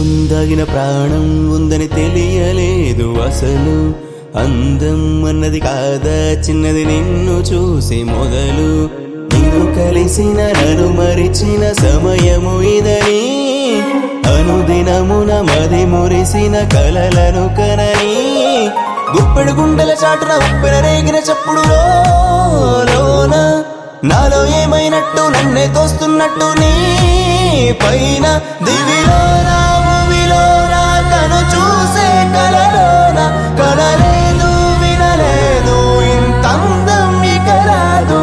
దాగిన ప్రాణం ఉందని తెలియలేదు అసలు అందం అన్నది కాదా చిన్నది నిన్ను చూసి మొదలు నిన్ను కలిసిన నన్ను మరిచిన సమయము ఇదని అనుదినమున మది మురిసిన కలలను కనని గుప్పెడు గుండెల చాటున ఉప్పెన రేగిన చప్పుడు లోన నాలో ఏమైనట్టు నన్నే తోస్తున్నట్టు నీ పైన దివిలోన భూమిలోన కను చూసే కలలోన కలలేదు వినలేదు ఇంత అందం ఇక రాదు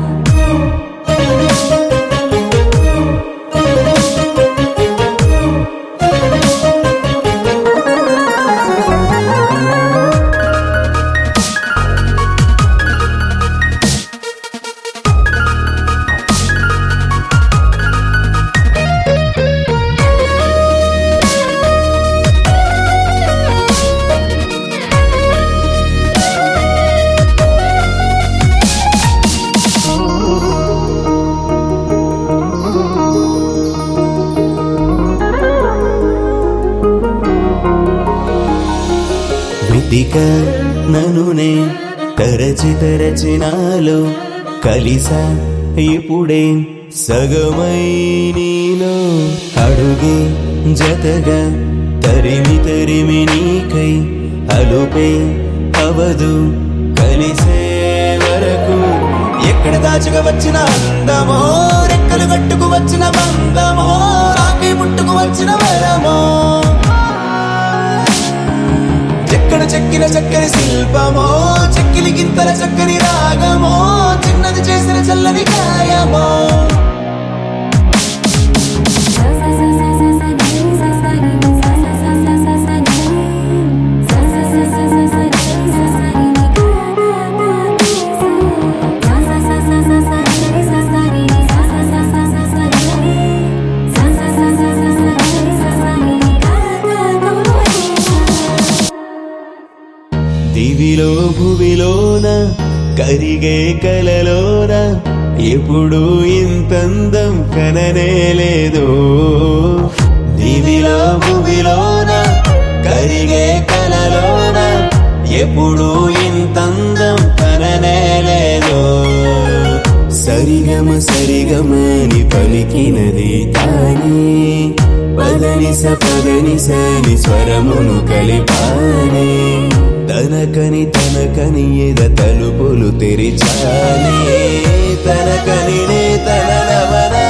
వెతిక ననునే తరచి తరచి నాలో కలిస ఇప్పుడే సగమై నీలో అడుగే జతగా తరిమి తరిమి నీకై అలుపే అవదు కలిసే వరకు ఎక్కడ దాచుగా వచ్చిన అందమో రెక్కలు కట్టుకు వచ్చిన బంధమో రాకి ముట్టుకు వచ్చిన వరమో చెక్కన చెక్కిన చక్కని శిల్పమో చెక్కిలి గింతల చక్కని రాగమో చిన్నది చేసిన చల్లని గాయమో దివిలో భువిలోన కరిగే కలలోన ఎప్పుడు ఇంతందం కననే లేదు దివిలో భువిలోన కరిగే కలలోన ఎప్పుడు ఇంతందం కననే లేదు సరిగమ సరిగమని పలికినది తానే పదనిస పదనిసని స్వరమును కలిపానే తనకని తనకని ఎద తలుపులు తెరిచానే తనకని నే తన నవన